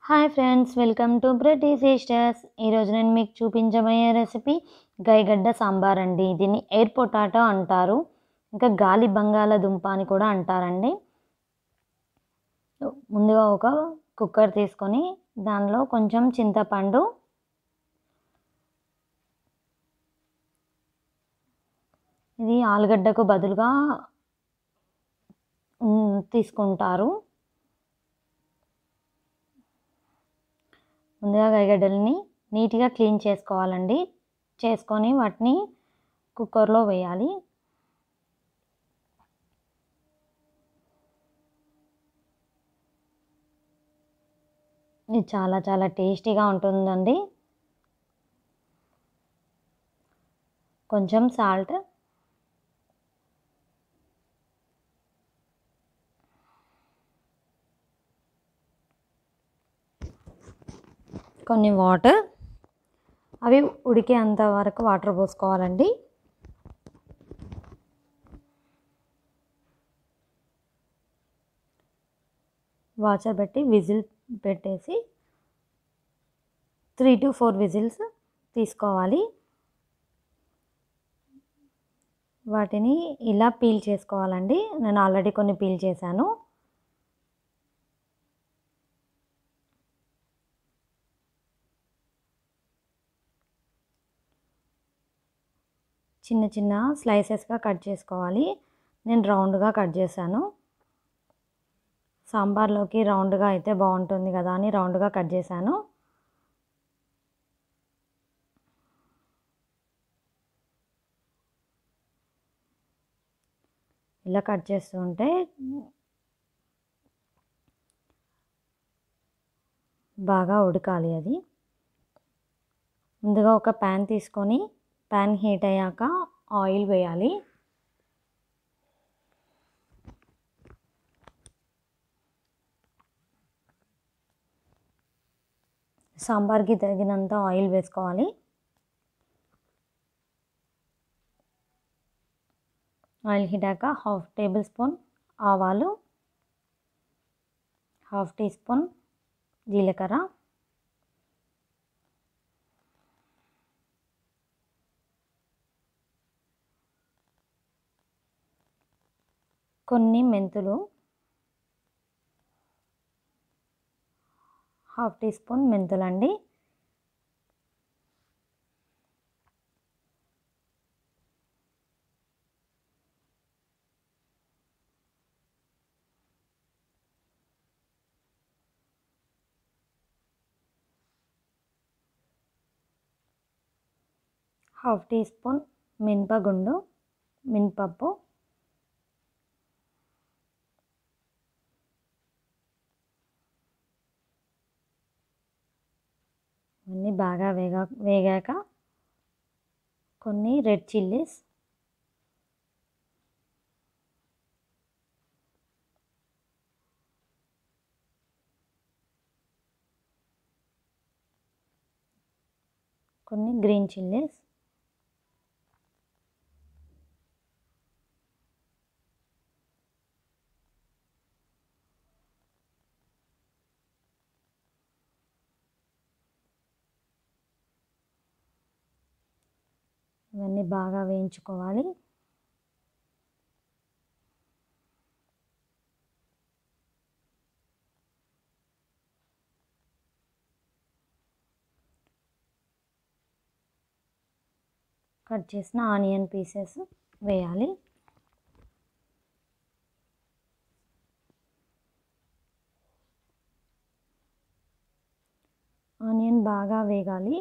hi friends welcome to bread sisters ఈరోజు నేను మీకు చూపించబోయే రెసిపీ గైగడ్డ సాంబార్ అండి దీన్ని ఎయిర్ పొటాటో అంటారు ఇంకా గాలి బంగాళదుంప అని కూడా అంటారండి ముందుగా ఒక కుక్కర్ తీసుకొని దానిలో కొంచెం చింతపండు ఇది ఆలుగడ్డకు బదులుగా ఉమ్, తీసుకుంటారు ముందుగా గైగడ్డల్ని నీట్గా క్లీన్ చేసుకోవాలండి చేసుకొని వాటిని కుక్కర్లో వేయాలి ఇది చాలా చాలా టేస్టీగా ఉంటుందండి కొంచెం సాల్ట్ కొన్ని వాటర్ అవి ఉడికేంత వరకు వాటర్ పోసుకోవాలండి వాచర్ పెట్టి విజిల్ పెట్టేసి త్రీ టు ఫోర్ విజిల్స్ తీసుకోవాలి వాటిని ఇలా పీల్ చేసుకోవాలండి నేను ఆల్రెడీ కొన్ని పీల్ చేశాను చిన్న చిన్న స్లైసెస్గా కట్ చేసుకోవాలి నేను రౌండ్గా కట్ చేశాను సాంబార్లోకి రౌండ్గా అయితే బాగుంటుంది కదా అని రౌండ్గా కట్ చేశాను ఇలా కట్ చేస్తుంటే బాగా ఉడకాలి అది ముందుగా ఒక ప్యాన్ తీసుకొని ప్యాన్ హీట్ అయ్యాక ఆయిల్ వేయాలి సాంబార్కి తగినంత ఆయిల్ వేసుకోవాలి ఆయిల్ హీటాక హాఫ్ టేబుల్ స్పూన్ ఆవాలు హాఫ్ టీ స్పూన్ జీలకర్ర కొన్ని మెంతులు హాఫ్ టీ స్పూన్ మెంతులండి హాఫ్ టీ స్పూన్ మినపగుండు మినపప్పు అన్నీ బాగా వేగా వేగాక కొన్ని రెడ్ చిల్లీస్ కొన్ని గ్రీన్ చిల్లీస్ ఇవన్నీ బాగా వేయించుకోవాలి కట్ చేసిన ఆనియన్ పీసెస్ వేయాలి ఆనియన్ బాగా వేగాలి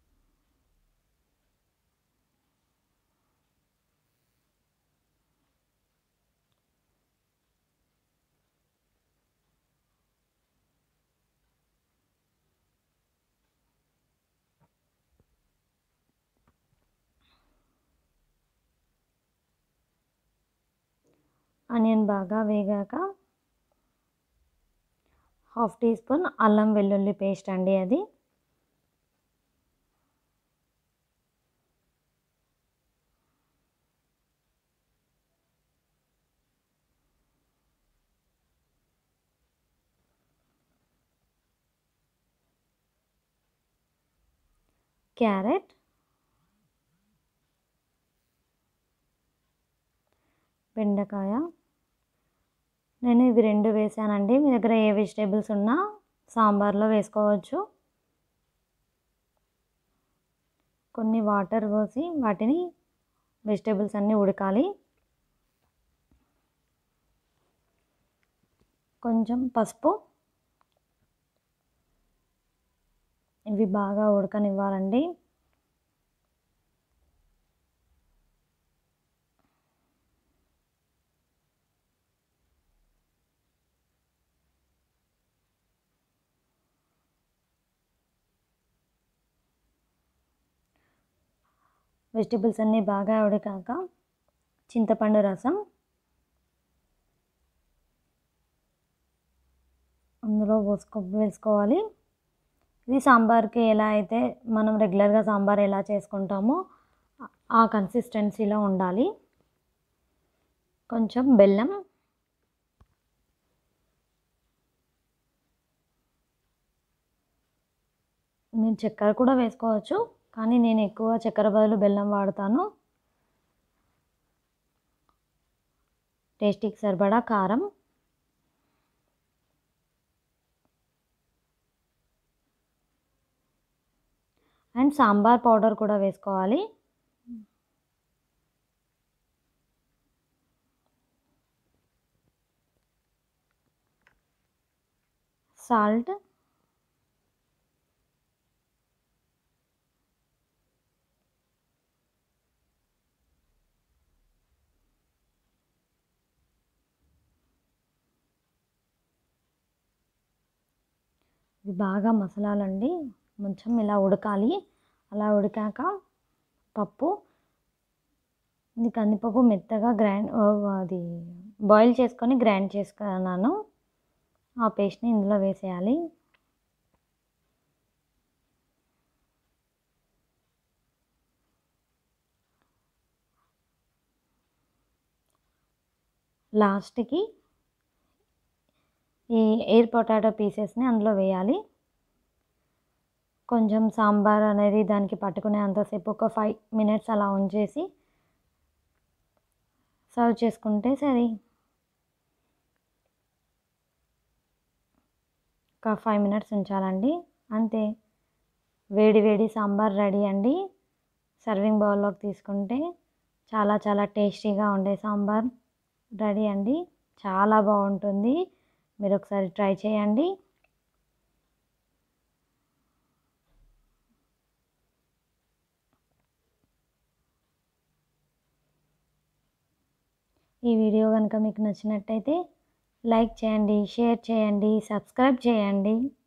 ఆనియన్ బాగా వేగాక హాఫ్ టీ స్పూన్ అల్లం వెల్లుల్లి పేస్ట్ అండి అది క్యారెట్ బెండకాయ నేను ఇవి రెండు వేసానండి మీ దగ్గర ఏ వెజిటేబుల్స్ ఉన్నా సాంబార్లో వేసుకోవచ్చు కొన్ని వాటర్ పోసి వాటిని వెజిటేబుల్స్ అన్నీ ఉడకాలి కొంచెం పసుపు ఇవి బాగా ఉడకనివ్వాలండి వెజిటేబుల్స్ అన్నీ బాగా ఉడికాక చింతపండు రసం అందులో పోసుకో వేసుకోవాలి ఇది సాంబార్కి ఎలా అయితే మనం రెగ్యులర్గా సాంబార్ ఎలా చేసుకుంటామో ఆ కన్సిస్టెన్సీలో ఉండాలి కొంచెం బెల్లం మీరు చక్కెర కూడా వేసుకోవచ్చు కానీ నేను ఎక్కువ చక్కెర బదులు బెల్లం వాడతాను టేస్టీకి సరిపడా కారం అండ్ సాంబార్ పౌడర్ కూడా వేసుకోవాలి సాల్ట్ ఇవి బాగా మసలాలండి కొంచెం ఇలా ఉడకాలి అలా ఉడికాక పప్పు ఇది కందిపప్పు మెత్తగా గ్రైండ్ అది బాయిల్ చేసుకొని గ్రైండ్ చేసుకున్నాను ఆ పేస్ట్ని ఇందులో వేసేయాలి లాస్ట్కి ఈ ఎయిర్ పొటాటో పీసెస్ని అందులో వేయాలి కొంచెం సాంబార్ అనేది దానికి పట్టుకునే అంతసేపు ఒక ఫైవ్ మినిట్స్ అలా ఉంచేసి సర్వ్ చేసుకుంటే సరే ఒక ఫైవ్ మినిట్స్ ఉంచాలండి అంతే వేడి వేడి సాంబార్ రెడీ అండి సర్వింగ్ బౌల్లోకి తీసుకుంటే చాలా చాలా టేస్టీగా ఉండే సాంబార్ రెడీ అండి చాలా బాగుంటుంది మీరు ఒకసారి ట్రై చేయండి ఈ వీడియో కనుక మీకు నచ్చినట్టయితే లైక్ చేయండి షేర్ చేయండి సబ్స్క్రైబ్ చేయండి